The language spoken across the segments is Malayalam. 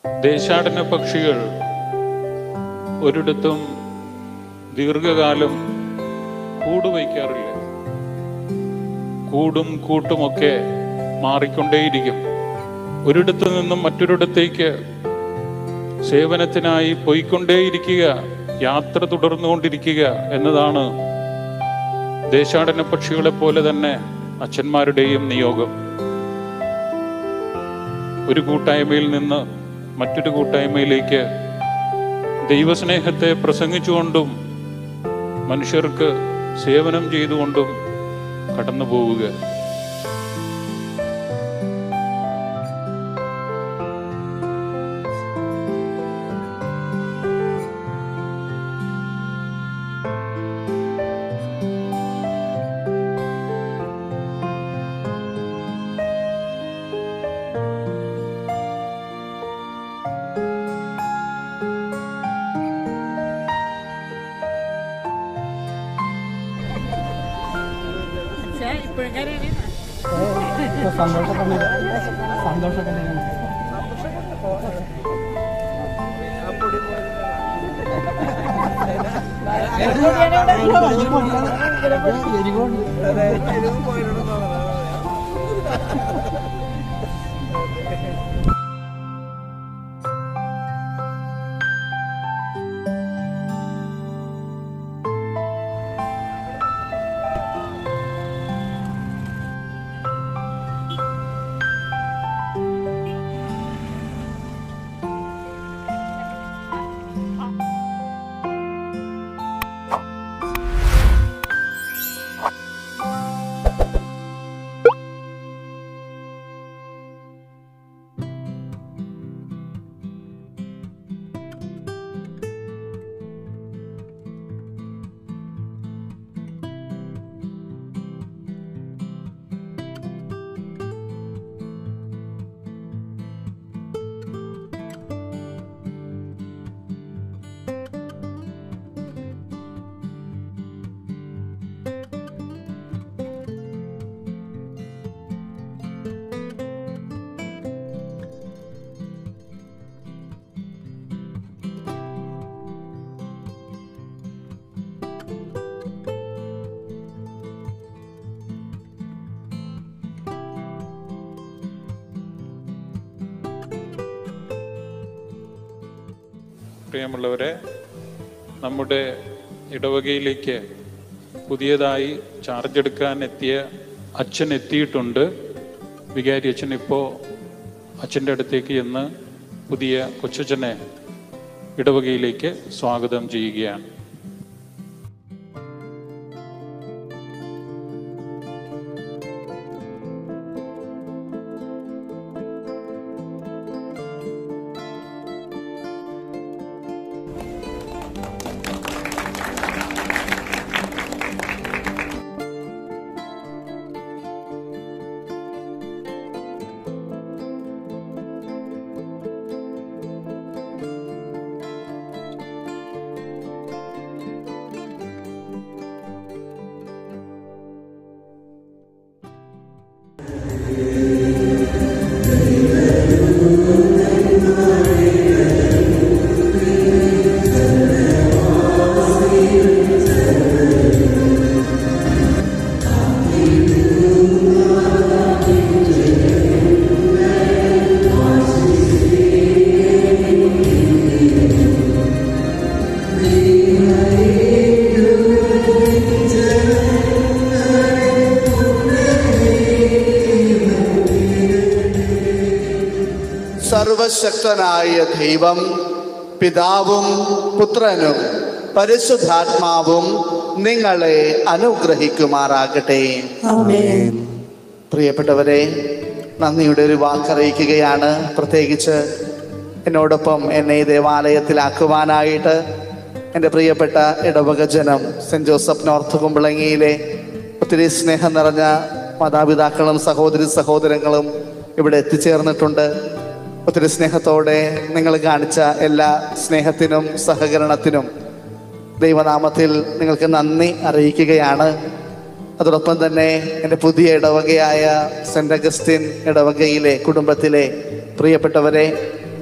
ദേശാടന പക്ഷികൾ ഒരിടത്തും ദീർഘകാലം കൂട് വയ്ക്കാറില്ല കൂടും കൂട്ടുമൊക്കെ മാറിക്കൊണ്ടേയിരിക്കും ഒരിടത്തു നിന്നും മറ്റൊരിടത്തേക്ക് സേവനത്തിനായി പോയിക്കൊണ്ടേയിരിക്കുക യാത്ര തുടർന്നുകൊണ്ടിരിക്കുക എന്നതാണ് ദേശാടന പക്ഷികളെ പോലെ തന്നെ അച്ഛന്മാരുടെയും നിയോഗം ഒരു കൂട്ടായ്മയിൽ നിന്ന് മറ്റൊരു കൂട്ടായ്മയിലേക്ക് ദൈവസ്നേഹത്തെ പ്രസംഗിച്ചുകൊണ്ടും മനുഷ്യർക്ക് സേവനം ചെയ്തുകൊണ്ടും കടന്നു പോവുക സന്തോഷമൊക്കെ സന്തോഷമൊക്കെ പ്രിയമുള്ളവരെ നമ്മുടെ ഇടവകയിലേക്ക് പുതിയതായി ചാർജ് എടുക്കാൻ എത്തിയ അച്ഛൻ എത്തിയിട്ടുണ്ട് വികാരി അച്ഛൻ ഇപ്പോൾ അച്ഛൻ്റെ അടുത്തേക്ക് ചെന്ന് പുതിയ കൊച്ചച്ഛനെ ഇടവകയിലേക്ക് സ്വാഗതം ചെയ്യുകയാണ് സർവശക്തനായ ദൈവം പിതാവും പുത്രനും പരിശുദ്ധാത്മാവും നിങ്ങളെ അനുഗ്രഹിക്കുമാറാകട്ടെ പ്രിയപ്പെട്ടവരെ നന്ദിയുടെ ഒരു വാക്കറിയിക്കുകയാണ് പ്രത്യേകിച്ച് എന്നോടൊപ്പം എന്നെ ഈ ദേവാലയത്തിലാക്കുവാനായിട്ട് എൻ്റെ പ്രിയപ്പെട്ട ഇടവക ജനം സെൻറ് ജോസഫ് നോർത്ത് കുമ്പളങ്ങിയിലെ ഒത്തിരി സ്നേഹം നിറഞ്ഞ മാതാപിതാക്കളും സഹോദരി സഹോദരങ്ങളും ഇവിടെ എത്തിച്ചേർന്നിട്ടുണ്ട് ഒത്തിരി സ്നേഹത്തോടെ നിങ്ങൾ കാണിച്ച എല്ലാ സ്നേഹത്തിനും സഹകരണത്തിനും ദൈവനാമത്തിൽ നിങ്ങൾക്ക് നന്ദി അറിയിക്കുകയാണ് അതോടൊപ്പം തന്നെ എൻ്റെ പുതിയ ഇടവകയായ സെന്റ് അഗസ്റ്റിൻ ഇടവകയിലെ കുടുംബത്തിലെ പ്രിയപ്പെട്ടവരെ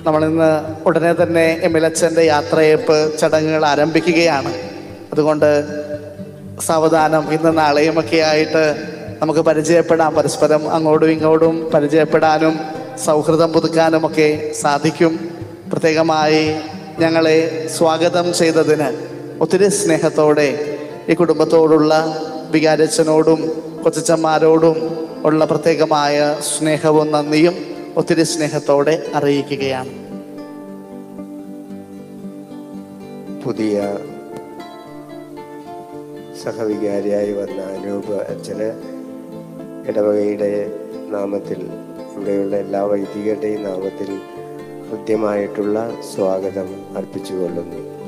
നമ്മൾ ഇന്ന് ഉടനെ തന്നെ എം എൽ അച്ഛൻ്റെ യാത്രയപ്പ് ചടങ്ങുകൾ ആരംഭിക്കുകയാണ് അതുകൊണ്ട് സാവധാനം ഇന്ന് നാളെയും ഒക്കെ ആയിട്ട് നമുക്ക് പരിചയപ്പെടാം പരസ്പരം അങ്ങോട്ടും ഇങ്ങോട്ടും പരിചയപ്പെടാനും സൗഹൃദം പുതുക്കാനും ഒക്കെ സാധിക്കും പ്രത്യേകമായി ഞങ്ങളെ സ്വാഗതം ചെയ്തതിന് ഒത്തിരി സ്നേഹത്തോടെ ഈ കുടുംബത്തോടുള്ള വികാരച്ചനോടും കൊച്ചച്ചന്മാരോടും ഉള്ള പ്രത്യേകമായ സ്നേഹവും നന്ദിയും ഒത്തിരി സ്നേഹത്തോടെ അറിയിക്കുകയാണ് പുതിയ സഹവികാരിയായി വന്ന അനൂപ് അച്ഛന് ഇടവകയുടെ നാമത്തിൽ ഇവിടെയുള്ള എല്ലാ വൈദികരുടെയും നാമത്തിൽ ഹൃദ്യമായിട്ടുള്ള സ്വാഗതം അർപ്പിച്ചുകൊള്ളുന്നു